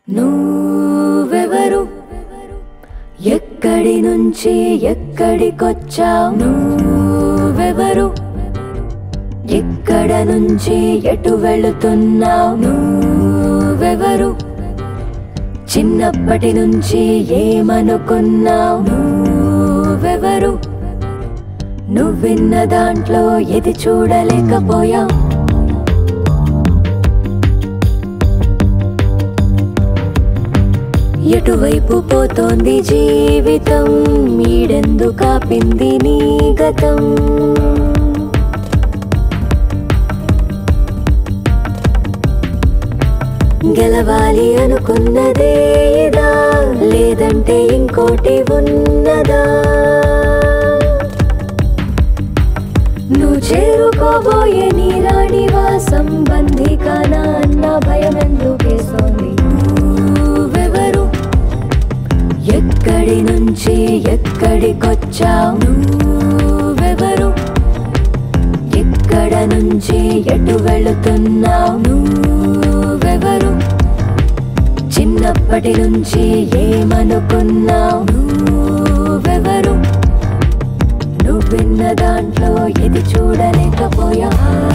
నువ్వెవరు ఎక్కడి నుంచి ఎక్కడికొచ్చావు నువ్వెవరు ఎక్కడ నుంచి ఎటు వెళుతున్నావు నువ్వెవరు చిన్నప్పటి నుంచి ఏమనుకున్నావు నువ్వెవరు నువ్విన్న దాంట్లో ఇది చూడలేకపోయావు ఎటువైపు పోతోంది జీవితం మీడెందు కాపింది నీ గతం గెలవాలి అనుకున్నదే ఇదా లేదంటే ఇంకోటి ఉన్నదా నువ్వు చేరుకోబోయే నీ రాణివాసం బంధికానా అన్న భయం ఎందుకేస్తోంది నువ్వెవరు ఎక్కడి నుంచి ఎక్కడికొచ్చావు నువ్వెవరు ఎక్కడ నుంచి ఎటు వెళుతున్నావు నువ్వెవరు చిన్నప్పటి నుంచి ఏమనుకున్నావు నువ్వెవరు నువ్విన్న దాంట్లో ఇది చూడలేకపోయా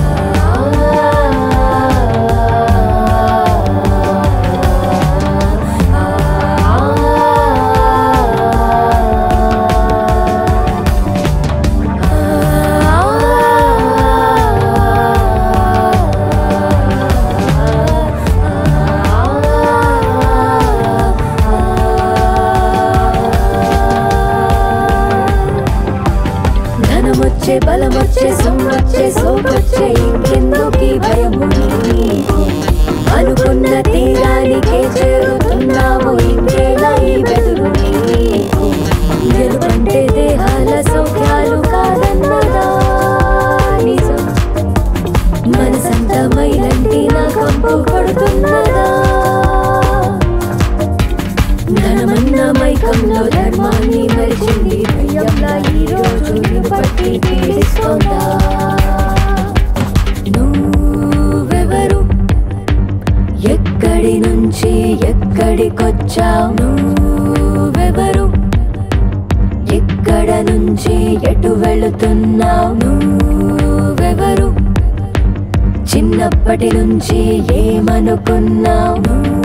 ధనమొచ్చే బలమొచ్చే సొమ్మొచ్చే సోకొచ్చే ఇంకెందుకీ భయము నీకు? అనుకున్న తీరానికే చేరుతున్నావు ఇంకేలా ఈ బెదురు నీకు గెలుపంటే దేహాల సౌఖ్యాలు కాదన్నదా నిజం మనసంత మైలంటి నా కంపు కొడుతున్నదా ధనమన్న మైకంలో ధర్మాన్ని మరిచింది దయ్యంలా ఈ రోజు నిన్ను పట్టి పీడిస్తోందా నువ్వెవరు ఎక్కడి నుంచి ఎక్కడికొచ్చావు నువ్వెవరు ఎక్కడ నుంచి ఎటు వెళుతున్నావు నువ్వెవరు చిన్నప్పటి నుంచి ఏమనుకున్నావు